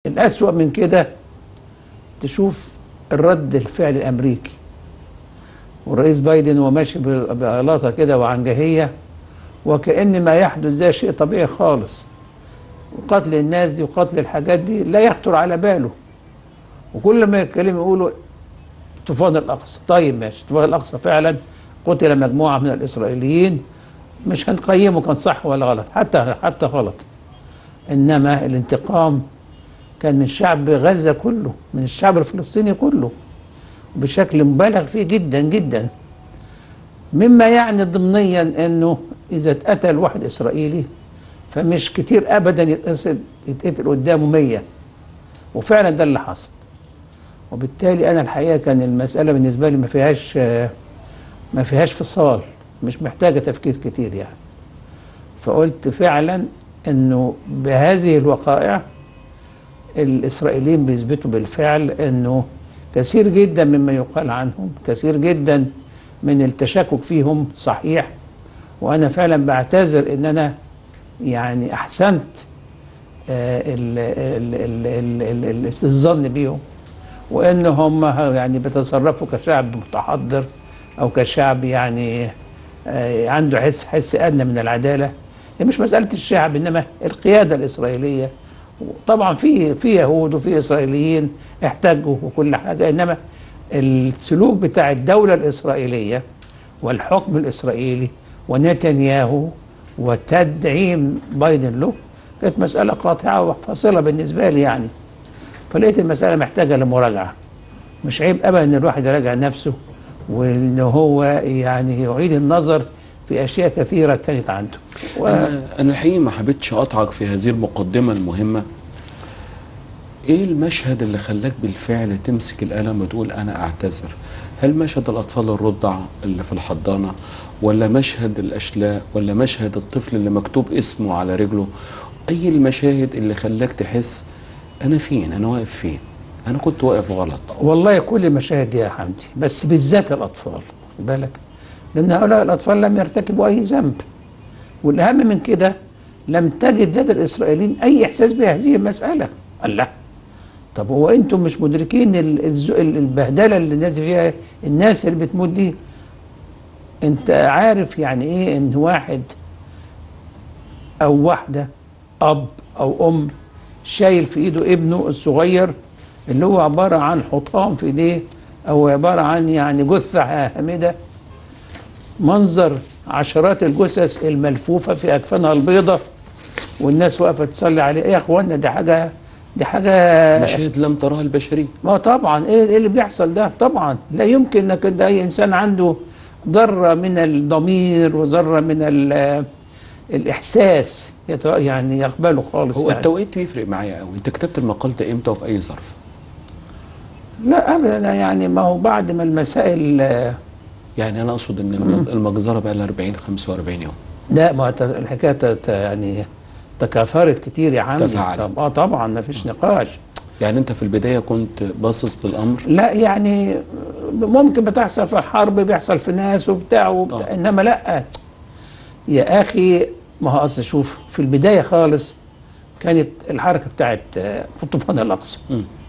الأسوأ من كده تشوف الرد الفعل الأمريكي والرئيس بايدن وهو ماشي بغلاطة كده وعنجهية وكأن ما يحدث ده شيء طبيعي خالص وقتل الناس دي وقتل الحاجات دي لا يخطر على باله وكل ما يتكلم يقولوا طوفان الأقصى طيب ماشي طوفان الأقصى فعلا قتل مجموعة من الإسرائيليين مش هنقيمه كان صح ولا غلط حتى حتى غلط إنما الانتقام كان من شعب غزة كله من الشعب الفلسطيني كله بشكل مبالغ فيه جدا جدا مما يعني ضمنيا انه اذا اتقتل واحد اسرائيلي فمش كتير ابدا يتقتل يتقتل قدامه مية وفعلا ده اللي حصل وبالتالي انا الحقيقه كان المساله بالنسبه لي ما فيهاش ما فيهاش فصال مش محتاجه تفكير كتير يعني فقلت فعلا انه بهذه الوقائع الاسرائيليين بيثبتوا بالفعل انه كثير جدا مما يقال عنهم كثير جدا من التشكك فيهم صحيح وانا فعلا بعتذر ان انا يعني احسنت آه، ال- ال- ال- ال- ال- ال- الظن بيهم وان هم يعني بيتصرفوا كشعب متحضر او كشعب يعني آه، عنده حس حس ادنى من العداله هي مش مساله الشعب انما القياده الاسرائيليه طبعا في في يهود وفي اسرائيليين احتجوا وكل حاجه انما السلوك بتاع الدوله الاسرائيليه والحكم الاسرائيلي ونتنياهو وتدعيم بايدن له كانت مساله قاطعه وفاصله بالنسبه لي يعني فلقيت المساله محتاجه لمراجعه مش عيب ابدا ان الواحد يراجع نفسه وان هو يعني يعيد النظر في اشياء كثيره كانت عنده و... انا انا الحقيقه ما حبيتش اقطعك في هذه المقدمه المهمه ايه المشهد اللي خلاك بالفعل تمسك القلم وتقول انا اعتذر هل مشهد الاطفال الرضع اللي في الحضانه ولا مشهد الاشلاء ولا مشهد الطفل اللي مكتوب اسمه على رجله اي المشاهد اللي خلاك تحس انا فين انا واقف فين انا كنت واقف غلط والله كل المشاهد دي يا حمدي بس بالذات الاطفال خد بالك لان هؤلاء الاطفال لم يرتكبوا اي ذنب والاهم من كده لم تجد لدى الاسرائيليين اي احساس بهذه المساله الله طب هو انتم مش مدركين ال- الز- ال- البهدله اللي نازل فيها الناس اللي بتموت دي انت عارف يعني ايه ان واحد او واحده اب او ام شايل في ايده ابنه الصغير اللي هو عباره عن حطام في ايديه او عباره عن يعني جثه هامده منظر عشرات الجثث الملفوفه في اكفانها البيضة والناس واقفه تصلي عليه ايه يا اخوانا دي حاجه دي حاجه مشاهد لم تراها البشريه ما طبعا ايه إيه اللي بيحصل ده طبعا لا يمكن انك ده اي انسان عنده ذره من الضمير وذره من ال- الاحساس يت- يعني يقبله خالص هو يعني. التوقيت بيفرق معايا قوي انت كتبت المقال ده امتى وفي اي ظرف لا ابدا يعني ما هو بعد ما المسائل آه، يعني انا اقصد ان المج- المجزره بقى لها 40 45 يوم لا ما ت- الحكايه ت- يعني تكاثرت كتير يا عمي تفاعلت. طب اه طبعا ما فيش نقاش يعني انت في البدايه كنت باصص للامر لا يعني ممكن بتحصل في الحرب بيحصل في ناس وبتاع, وبتاع آه. انما لا يا اخي ما هو اصل شوف في البدايه خالص كانت الحركه بتاعت آه، في طوفان الاقصى مم.